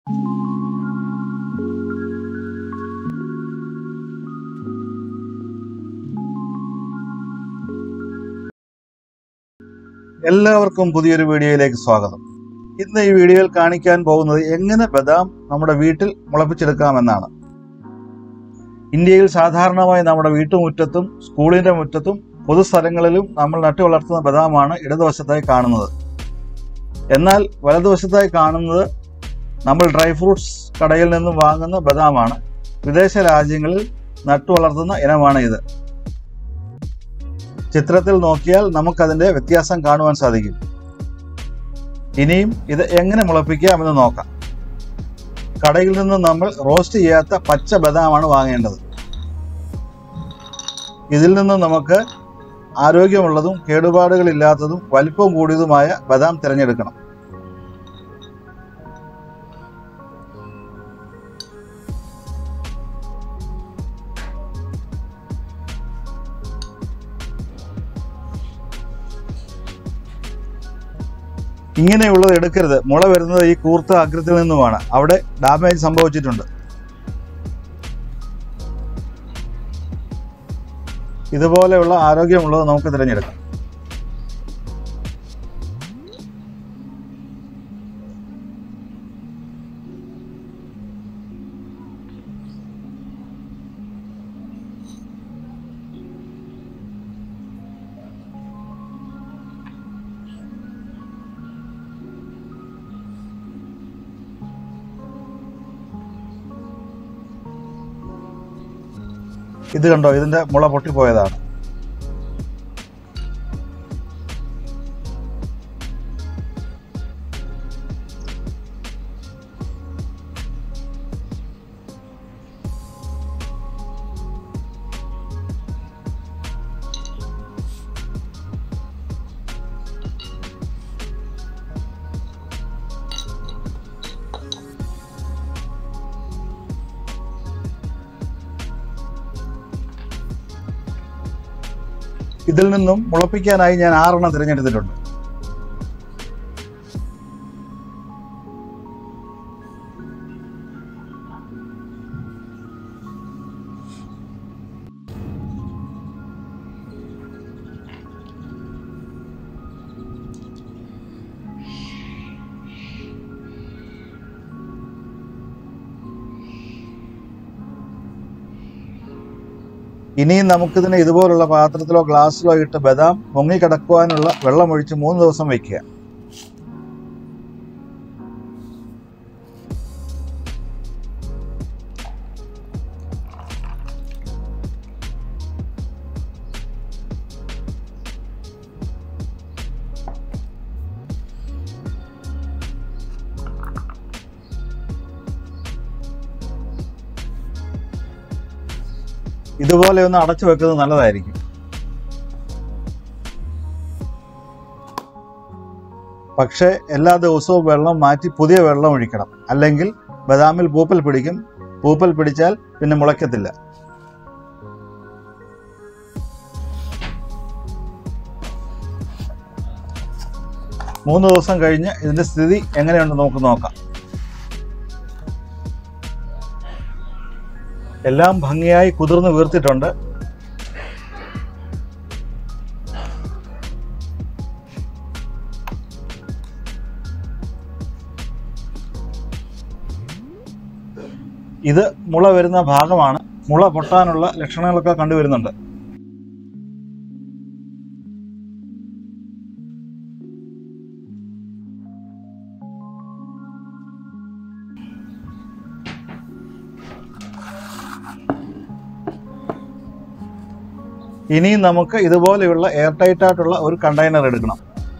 എല്ലാവർക്കും പുതിയൊരു വീഡിയോയിലേക്ക് സ്വാഗതം ഇന്ന് ഈ വീഡിയോയിൽ കാണിക്കാൻ പോകുന്നത് എങ്ങനെ ബദാം നമ്മുടെ വീട്ടിൽ മുളപ്പിച്ചെടുക്കാമെന്നാണ് ഇന്ത്യയിൽ സാധാരണമായി നമ്മുടെ വീട്ടുമുറ്റത്തും സ്കൂളിന്റെ മുറ്റത്തും പൊതുസ്ഥലങ്ങളിലും നമ്മൾ നട്ടു വളർത്തുന്ന ബദാമാണ് ഇടതുവശത്തായി കാണുന്നത് എന്നാൽ വലതുവശത്തായി കാണുന്നത് നമ്മൾ ഡ്രൈ ഫ്രൂട്ട്സ് കടയിൽ നിന്നും വാങ്ങുന്ന ബദാമാണ് വിദേശ രാജ്യങ്ങളിൽ നട്ടു വളർത്തുന്ന ഇനമാണ് ഇത് ചിത്രത്തിൽ നോക്കിയാൽ നമുക്കതിന്റെ വ്യത്യാസം കാണുവാൻ സാധിക്കും ഇനിയും ഇത് എങ്ങനെ മുളപ്പിക്കാമെന്ന് നോക്കാം കടയിൽ നിന്ന് നമ്മൾ റോസ്റ്റ് ചെയ്യാത്ത പച്ച ബദാമാണ് വാങ്ങേണ്ടത് ഇതിൽ നിന്ന് നമുക്ക് ആരോഗ്യമുള്ളതും കേടുപാടുകളില്ലാത്തതും വലിപ്പം കൂടിയതുമായ ബദാം തിരഞ്ഞെടുക്കണം ഇങ്ങനെയുള്ളത് എടുക്കരുത് മുള വരുന്നത് ഈ കൂർത്ത അഗ്രത്തിൽ നിന്നുമാണ് അവിടെ ഡാമേജ് സംഭവിച്ചിട്ടുണ്ട് ഇതുപോലെയുള്ള ആരോഗ്യമുള്ളത് നമുക്ക് തിരഞ്ഞെടുക്കാം ഇത് കണ്ടോ ഇതിന്റെ മുള പൊട്ടിപ്പോയതാണ് ഇതിൽ നിന്നും മുളപ്പിക്കാനായി ഞാൻ ആറെണ്ണം തിരഞ്ഞെടുത്തിട്ടുണ്ട് ഇനിയും നമുക്കിതിനെ ഇതുപോലുള്ള പാത്രത്തിലോ ഗ്ലാസ്സിലോ ഇട്ട് ബദാം പൊങ്ങിക്കിടക്കുവാനുള്ള വെള്ളമൊഴിച്ച് മൂന്ന് ദിവസം വയ്ക്കുക ഇതുപോലെ ഒന്ന് അടച്ചു വെക്കുന്നത് നല്ലതായിരിക്കും പക്ഷേ എല്ലാ ദിവസവും വെള്ളം മാറ്റി പുതിയ വെള്ളം ഒഴിക്കണം അല്ലെങ്കിൽ ബദാമിൽ പൂപ്പൽ പിടിക്കും പൂപ്പൽ പിടിച്ചാൽ പിന്നെ മുളയ്ക്കത്തില്ല മൂന്ന് ദിവസം കഴിഞ്ഞ് ഇതിന്റെ സ്ഥിതി എങ്ങനെയുണ്ടെന്ന് നമുക്ക് നോക്കാം എല്ലാം ഭംഗിയായി കുതിർന്ന് വീർത്തിട്ടുണ്ട് ഇത് മുള വരുന്ന ഭാഗമാണ് മുള പൊട്ടാനുള്ള ലക്ഷണങ്ങളൊക്കെ കണ്ടുവരുന്നുണ്ട് ഇനിയും നമുക്ക് ഇതുപോലെയുള്ള എയർ ടൈറ്റ് ആയിട്ടുള്ള ഒരു കണ്ടെയ്നർ എടുക്കണം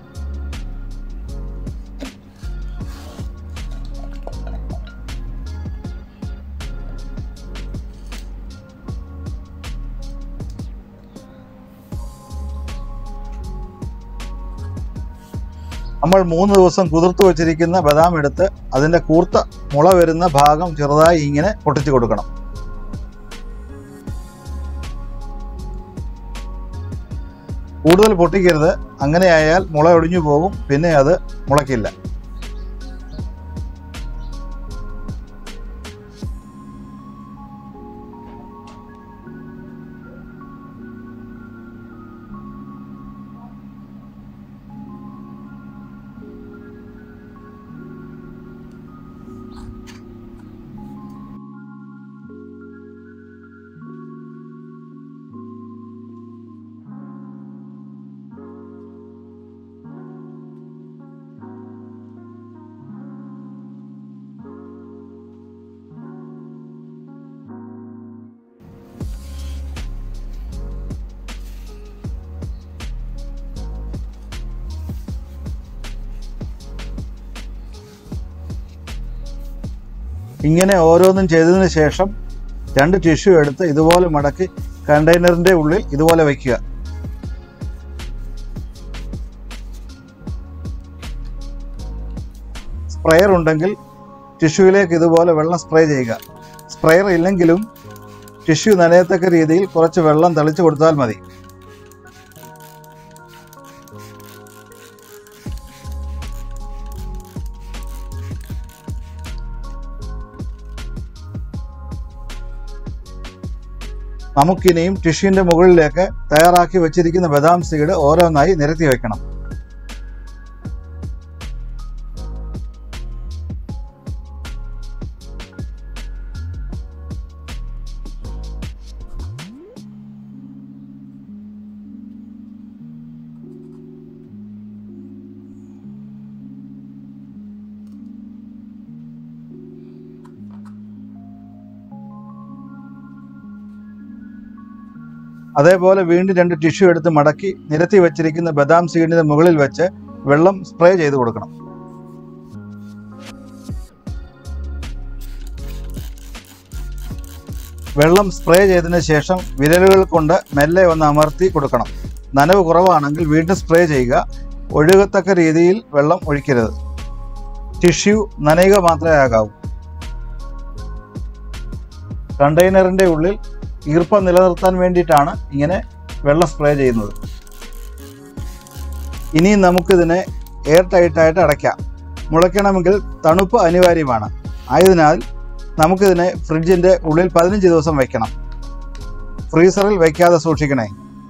നമ്മൾ മൂന്ന് ദിവസം കുതിർത്ത് വെച്ചിരിക്കുന്ന ബദാം എടുത്ത് അതിന്റെ കൂർത്ത മുള വരുന്ന ഭാഗം ചെറുതായി ഇങ്ങനെ പൊട്ടിച്ചു കൊടുക്കണം കൂടുതൽ പൊട്ടിക്കരുത് അങ്ങനെയായാൽ മുള ഒടിഞ്ഞു പോകും പിന്നെ അത് മുളയ്ക്കില്ല ഇങ്ങനെ ഓരോന്നും ചെയ്തതിന് ശേഷം രണ്ട് ടിഷ്യൂ എടുത്ത് ഇതുപോലെ മടക്കി കണ്ടെയ്നറിൻ്റെ ഉള്ളിൽ ഇതുപോലെ വയ്ക്കുക സ്പ്രെയർ ഉണ്ടെങ്കിൽ ടിഷ്യൂവിലേക്ക് ഇതുപോലെ വെള്ളം സ്പ്രേ ചെയ്യുക സ്പ്രെയർ ഇല്ലെങ്കിലും ടിഷ്യൂ നനയത്തക്ക രീതിയിൽ കുറച്ച് വെള്ളം തളിച്ചു കൊടുത്താൽ മതി നമുക്കിനിയും ടിഷ്യൂവിൻ്റെ മുകളിലേക്ക് തയ്യാറാക്കി വെച്ചിരിക്കുന്ന ബദാം സീഡ് ഓരോന്നായി നിരത്തി വെക്കണം അതേപോലെ വീണ്ടും രണ്ട് ടിഷ്യൂ എടുത്ത് മടക്കി നിരത്തി വെച്ചിരിക്കുന്ന ബദാം സീഡിന് മുകളിൽ വെച്ച് വെള്ളം സ്പ്രേ ചെയ്ത് കൊടുക്കണം വെള്ളം സ്പ്രേ ചെയ്തതിന് ശേഷം വിരലുകൾ കൊണ്ട് മെല്ലെ ഒന്ന് അമർത്തി കൊടുക്കണം നനവ് കുറവാണെങ്കിൽ വീണ്ടും സ്പ്രേ ചെയ്യുക ഒഴുകത്തക്ക രീതിയിൽ വെള്ളം ഒഴിക്കരുത് ടിഷ്യൂ നനയുക മാത്രമേ ആകാവൂ കണ്ടെയ്നറിൻ്റെ ഉള്ളിൽ ഈർപ്പം നിലനിർത്താൻ വേണ്ടിയിട്ടാണ് ഇങ്ങനെ വെള്ളം സ്പ്രേ ചെയ്യുന്നത് ഇനി നമുക്കിതിനെ എയർ ടൈറ്റായിട്ട് അടയ്ക്കാം മുളയ്ക്കണമെങ്കിൽ തണുപ്പ് അനിവാര്യമാണ് ആയതിനാൽ നമുക്കിതിനെ ഫ്രിഡ്ജിൻ്റെ ഉള്ളിൽ പതിനഞ്ച് ദിവസം വയ്ക്കണം ഫ്രീസറിൽ വയ്ക്കാതെ സൂക്ഷിക്കണേ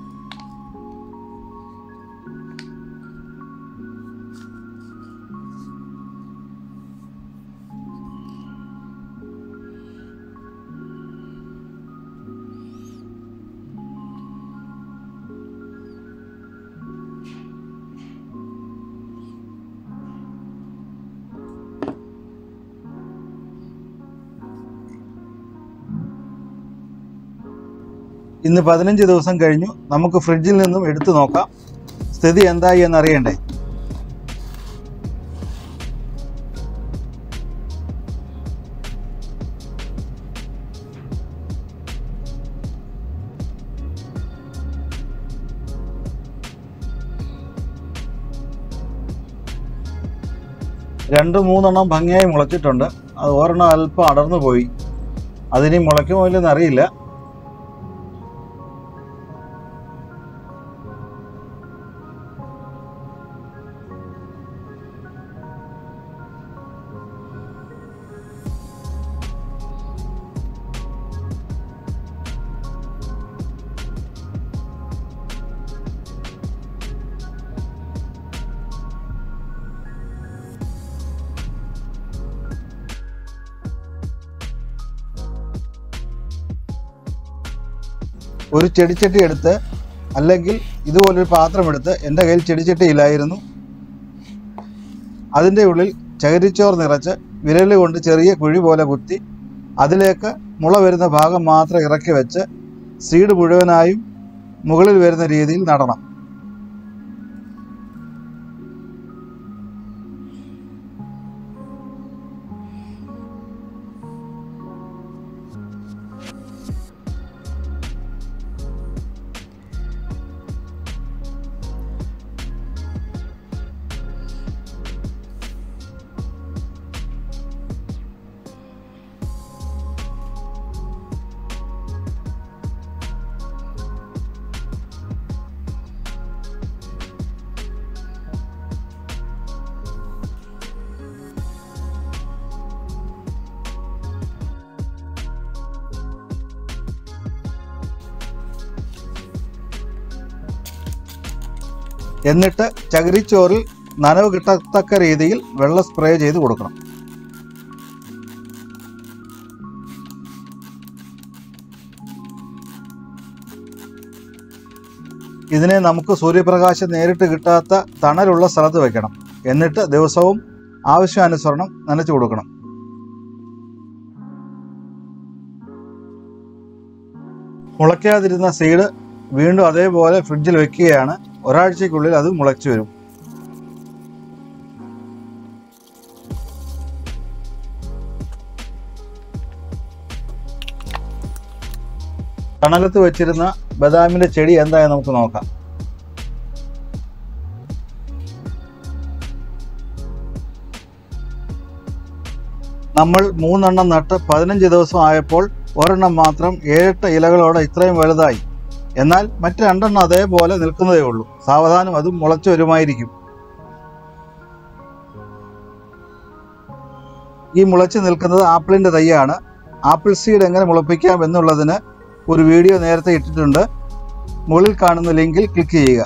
ഇന്ന് പതിനഞ്ച് ദിവസം കഴിഞ്ഞു നമുക്ക് ഫ്രിഡ്ജിൽ നിന്നും എടുത്തു നോക്കാം സ്ഥിതി എന്തായി എന്നറിയണ്ടേ രണ്ട് മൂന്നെണ്ണം ഭംഗിയായി മുളച്ചിട്ടുണ്ട് അത് ഒരെണ്ണം അല്പം അടർന്നു പോയി അതിനി മുളയ്ക്കുമോ ഇല്ലെന്ന് അറിയില്ല ഒരു ചെടിച്ചട്ടി എടുത്ത് അല്ലെങ്കിൽ ഇതുപോലൊരു പാത്രം എടുത്ത് എൻ്റെ കയ്യിൽ ചെടിച്ചട്ടി ഇല്ലായിരുന്നു അതിൻ്റെ ഉള്ളിൽ ചകിരിച്ചോർ നിറച്ച് വിരൽ കൊണ്ട് ചെറിയ കുഴി പോലെ കുത്തി അതിലേക്ക് മുള വരുന്ന ഭാഗം മാത്രം ഇറക്കി വെച്ച് സീഡ് മുഴുവനായും മുകളിൽ വരുന്ന രീതിയിൽ നടണം എന്നിട്ട് ചകിരിച്ചോറിൽ നനവ് കിട്ടത്തക്ക രീതിയിൽ വെള്ളം സ്പ്രേ ചെയ്ത് കൊടുക്കണം ഇതിനെ നമുക്ക് സൂര്യപ്രകാശം നേരിട്ട് കിട്ടാത്ത തണലുള്ള സ്ഥലത്ത് വെക്കണം എന്നിട്ട് ദിവസവും ആവശ്യാനുസരണം നനച്ചു കൊടുക്കണം മുളയ്ക്കാതിരുന്ന സീഡ് വീണ്ടും അതേപോലെ ഫ്രിഡ്ജിൽ വെക്കുകയാണ് ഒരാഴ്ചയ്ക്കുള്ളിൽ അത് മുളച്ചു വരും തണലത്ത് വെച്ചിരുന്ന ബദാമിന്റെ ചെടി എന്തായെന്ന് നമുക്ക് നോക്കാം നമ്മൾ മൂന്നെണ്ണം നട്ട് പതിനഞ്ച് ദിവസം ആയപ്പോൾ ഒരെണ്ണം മാത്രം ഏഴെട്ട് ഇലകളോടെ ഇത്രയും വലുതായി എന്നാൽ മറ്റ് രണ്ടെണ്ണം അതേപോലെ നിൽക്കുന്നതേ ഉള്ളൂ സാവധാനം അതും മുളച്ചു വരുമായിരിക്കും ഈ മുളച്ചു നിൽക്കുന്നത് ആപ്പിളിന്റെ തൈയാണ് ആപ്പിൾ സീഡ് എങ്ങനെ മുളപ്പിക്കാം എന്നുള്ളതിന് ഒരു വീഡിയോ നേരത്തെ ഇട്ടിട്ടുണ്ട് മുകളിൽ കാണുന്ന ലിങ്കിൽ ക്ലിക്ക് ചെയ്യുക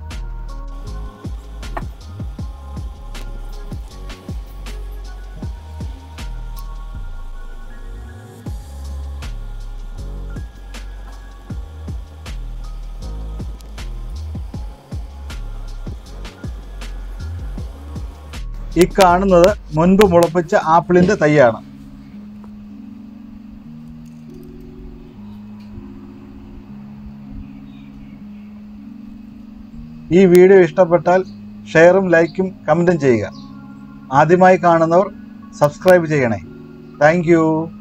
ഈ കാണുന്നത് മുൻപ് മുളപ്പിച്ച ആപ്പിളിന്റെ തൈയാണ് ഈ വീഡിയോ ഇഷ്ടപ്പെട്ടാൽ ഷെയറും ലൈക്കും കമൻറ്റും ചെയ്യുക ആദ്യമായി കാണുന്നവർ സബ്സ്ക്രൈബ് ചെയ്യണേ താങ്ക്